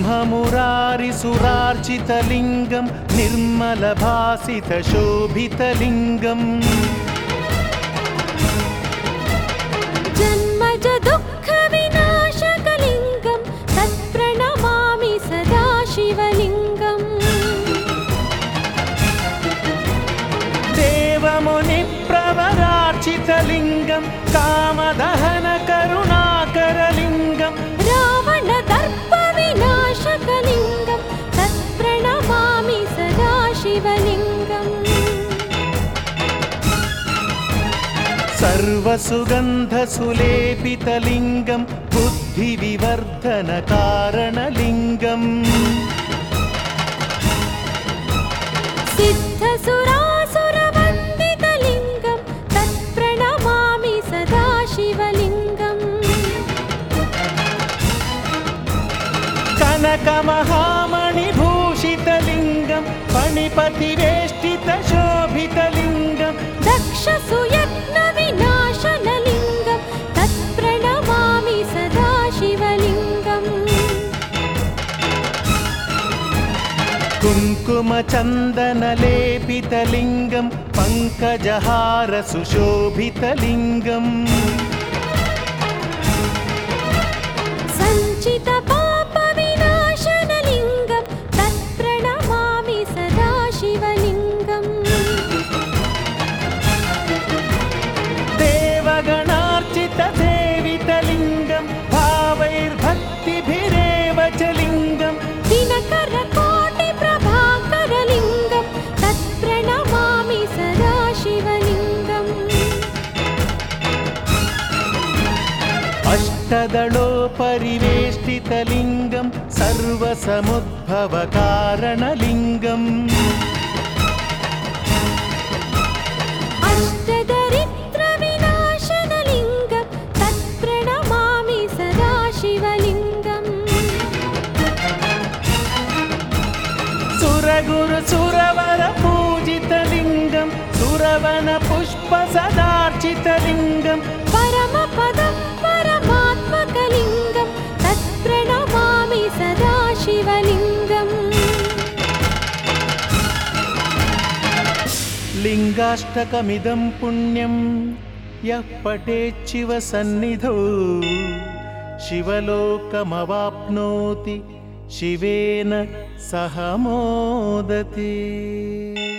ब्रह्ममुरारिसुरार्चितलिङ्गं निर्मलभासितशोभितलिङ्गम् जन्मज दुःखविनाशकलिङ्गं तत्प्रणमामि सदा शिवलिङ्गम् देवमुनिप्रवरार्चितलिङ्गं कामदहनकरुणाकरलिङ्गम् रावणदर्पविनाशकलिङ्गं तत्प्रणमामि सदा शिवलिङ्गम् सर्वसुगन्धसुलेपितलिङ्गं बुद्धिविवर्धनकारणलिङ्गम् सिद्धसुरासुरवन्दितलिङ्गं तत्प्रणमामि सदा शिवलिङ्गम् कनकमहामणिभूषितलिङ्गं फणिपतिवेष्टितशोभितलिङ्गम् दक्षसुयत्नविनाशनलिङ्गं तत्प्रणमामि सदा शिवलिङ्गम् कुङ्कुमचन्दनलेपितलिङ्गं पङ्कजहारसुशोभितलिङ्गम् सञ्चितपापविनाशनलिङ्गं तत्प्रणमामि सदा शिवलिङ्गम् देवगणार्चितसेवितलिङ्गं भावैर्भक्तिभिरेव च लिङ्गम् दिनकरकोटिप्रभाकरलिङ्गं तत्प्रणमामि सदा शिवलिङ्गम् अष्टदलोपरिवेष्टितलिङ्गं सर्वसमुद्भवकारणलिङ्गम् अष्टदरिद्रविनाशनलिङ्गं तत्प्रणमामि सदा शिवलिङ्गम् सुरगुरुसुरवरपूजितलिङ्गं सुरवनपुष्पसदार्चितलिङ्गम् परमपदं परमात्मकलिङ्गं तत्प्रणमामि सदा शिवलिङ्गम् लिङ्गाष्टकमिदं पुण्यं यः पठेच्छिव सन्निधौ शिवलोकमवाप्नोति शिवेन सह मोदते